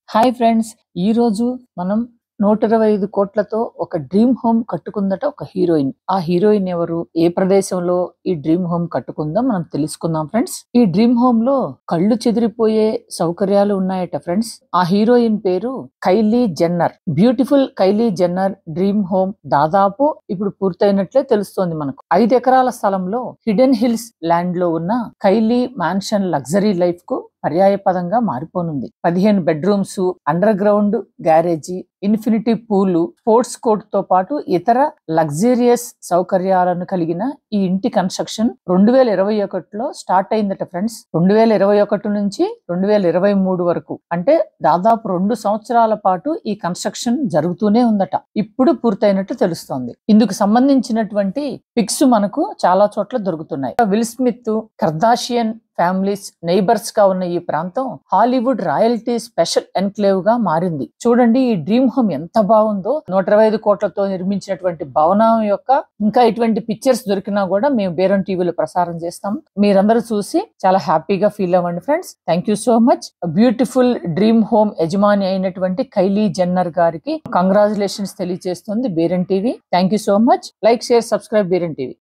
hi friends ఈ రోజు మనం నూట ఇరవై ఐదు కోట్లతో ఒక డ్రీమ్ హోమ్ కట్టుకుందట ఒక హీరోయిన్ ఆ హీరోయిన్ ఎవరు ఏ ప్రదేశంలో ఈ డ్రీమ్ హోమ్ కట్టుకుందో మనం తెలుసుకుందాం ఫ్రెండ్స్ ఈ డ్రీమ్ హోమ్ లో కళ్ళు చెదిరిపోయే సౌకర్యాలు ఉన్నాయట ఫ్రెండ్స్ ఆ హీరోయిన్ పేరు Kylie Jenner beautiful Kylie Jenner dream home దాదాపు ఇప్పుడు పూర్తయినట్లే తెలుస్తోంది మనకు ఐదు ఎకరాల స్థలంలో హిడెన్ హిల్స్ ల్యాండ్ లో ఉన్న కైలీ మ్యాన్షన్ లగ్జరీ లైఫ్ కు పర్యాయపదంగా మారిపోనుంది పదిహేను bedrooms underground garage infinity pool sports court తో పాటు ఇతర లగ్జరియస్ సౌకర్యాలను కలిగిన ఈ ఇంటి కన్స్ట్రక్షన్ రెండు వేల ఇరవై ఒకటిలో స్టార్ట్ అయిందట ఫ్రెండ్స్ రెండు వేల ఇరవై ఒకటి నుంచి రెండు వేల ఇరవై మూడు వరకు అంటే దాదాపు రెండు సంవత్సరాల పాటు ఈ కన్స్ట్రక్షన్ జరుగుతూనే ఉందట ఇప్పుడు పూర్తయినట్టు తెలుస్తోంది ఇందుకు సంబంధించినటువంటి పిక్స్ మనకు చాలా చోట్ల దొరుకుతున్నాయి Will Smith Kardashian families neighbours గా ఉన్న ఈ ప్రాంతం హాలీవుడ్ రాయల్టీ స్పెషల్ ఎన్క్లేవ్ గా మారింది చూడండి ఈ డ్రీమ్ హోమ్ ఎంత బాగుందో నూట ఇరవై ఐదు కోట్లతో నిర్మించినటువంటి భవనం యొక్క ఇంకా ఇటువంటి పిక్చర్స్ దొరికినా కూడా మేము బేరం టీవీలో ప్రసారం చేస్తాం మీరందరూ చూసి చాలా హ్యాపీగా ఫీల్ అవ్వండి friends thank you so much beautiful dream home యజమాని అయినటువంటి కైలీ జన్నర్ గారికి కంగ్రాచులేషన్స్ తెలియజేస్తుంది బేరం TV thank you so much like share subscribe బేరం టీవీ